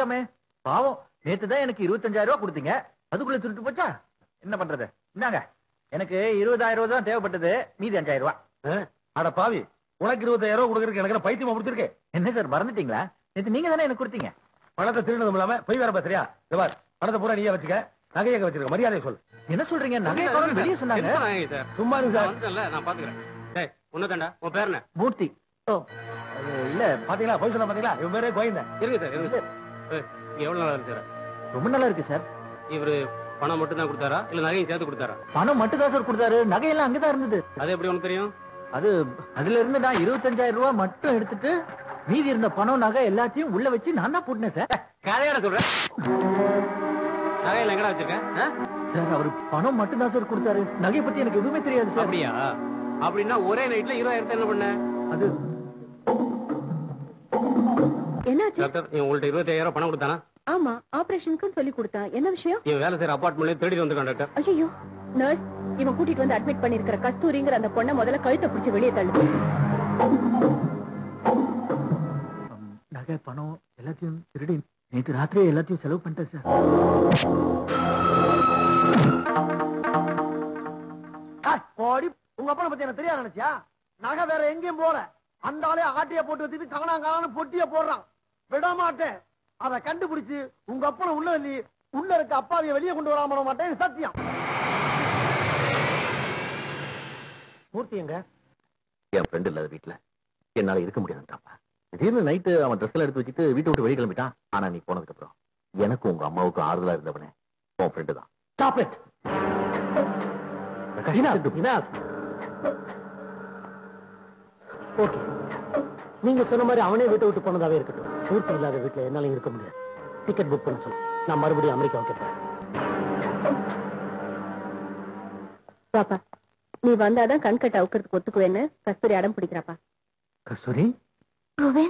போச்சாமே பாவம் நேத்து தான் எனக்கு இருபத்தஞ்சாயிரம் ரூபாய் கொடுத்தீங்க அதுக்குள்ள திருட்டு போச்சா என்ன பண்றது இந்தாங்க எனக்கு இருபதாயிரம் ரூபாய் தான் தேவைப்பட்டது மீதி அஞ்சாயிரம் ரூபாய் அட பாவி உனக்கு இருபத்தாயிரம் ரூபாய் கொடுக்கறதுக்கு எனக்கு என்ன பைத்தியமா முடிச்சிருக்கேன் என்ன சார் மறந்துட்டீங்களா நேத்து நீங்க தானே எனக்கு கொடுத்தீங்க பணத்தை திருடுனதும் இல்லாம போய் வேற பேசுறியா இந்த பார் பணத்தை பூரா நீயே வச்சுக்க நகையை வச்சிருக்க மரியாதை சொல் என்ன சொல்றீங்க நகை காணும் வெளியே சொன்னாங்க சார் சும்மா இருங்க நான் சார் வந்துட்டேன்ல நான் பாத்துக்கிறேன் டேய் உன்ன தாண்டா உன் பேர் என்ன மூர்த்தி ஓ அது இல்ல பாத்தீங்களா போய் சொன்ன பாத்தீங்களா இவன் பேரே கோயந்தேன் இருங்க சார் இருங்க சார் ஏய், இங்க எவ்வளவு நாளா இருக்கு சார் ரொம்ப நல்லா இருக்கு சார் இவரு பணம் மட்டும் தான் கொடுத்தாரா இல்ல நகையும் சேர்த்து கொடுத்தாரா பணம் மட்டும் தான் சார் கொடுத்தாரு நகையெல்லாம் அங்கதான் இருந்தது அது எப்படி உனக்கு தெரியும் அது அதுல இருந்து நான் இருபத்தஞ்சாயிரம் ரூபாய் மட்டும் எடுத்துட்டு மீதி இருந்த பணம் நகை எல்லாத்தையும் உள்ள வச்சு நான் தான் போட்டேன் சார் கதையாட சொல்றேன் நகையில எங்கடா வச்சிருக்க ஆ? சார் அவர் பணம் மட்டும் தான் சார் கொடுத்தாரு நகையை பத்தி எனக்கு எதுவுமே தெரியாது சார் அப்படியா அப்படின்னா ஒரே நைட்ல இருபதாயிரத்தை என்ன பண்ண அது என்னாச்சு டாக்டர் இவன் உங்கள்ட்ட இருபத்தாயிரம் பணம் கொடுத்தானா ஆமா ஆபரேஷனுக்கு சொல்லி கொடுத்தான் என்ன விஷயம் இவன் வேலை செய்யற அபார்ட்மெண்ட்ல தேடிட்டு வந்திருக்கான் டாக்டர் ஐயோ நர்ஸ் இவன் கூட்டிட்டு வந்து அட்மிட் பண்ணிருக்கிற கஸ்தூரிங்கிற அந்த பொண்ணை முதல்ல கழுத்தை பிடிச்சு வெளியே தள்ளுது ம், நகை பணம் எல்லாத்தையும் திருடி நேற்று ராத்திரி எல்லாத்தையும் செலவு பண்ணிட்டேன் சார் போடி உங்க அப்பனை பத்தி எனக்கு தெரியாது நினைச்சியா நகை வேற எங்கேயும் போல அந்த ஆளே ஆட்டிய போட்டு வச்சுட்டு கவனா கவன பொட்டிய போடுறான் விட மாட்டேன் அதை கண்டுபிடிச்சு உங்க அப்பனை உள்ள தள்ளி உள்ள இருக்க அப்பாவிய வெளியே கொண்டு வராம விட மாட்டேன் இது சத்தியம் மூர்த்தி எங்க என் ஃப்ரெண்ட் இல்லாத வீட்டுல என்னால இருக்க முடியாதுன்றாப்பா திடீர்னு நைட்டு அவன் ட்ரெஸ் எல்லாம் எடுத்து வச்சுட்டு வீட்டை விட்டு வெளியே கிளம்பிட்டான் ஆனா நீ போனதுக்கு அப்புறம் எனக்கும் உங்க அம்மாவுக்கும் ஆறுதலா இருந்தவனே உன் ஃப்ரெண்டு தான் சாக்லேட் ஓகே நீங்க சொன்ன மாதிரி அவனே வீட்டை விட்டு போனதாவே இருக்கட்டும் பூர்த்தி இல்லாத வீட்டுல என்னால இருக்க முடியாது டிக்கெட் புக் பண்ண சொல்லு நான் மறுபடியும் அமெரிக்காவுக்கு போறேன் பாப்பா நீ வந்தாதான் கண்கட்ட அவுக்கிறதுக்கு ஒத்துக்குவேன்னு கஸ்தூரி அடம் பிடிக்கிறாப்பா கஸ்தூரி கோவிந்த்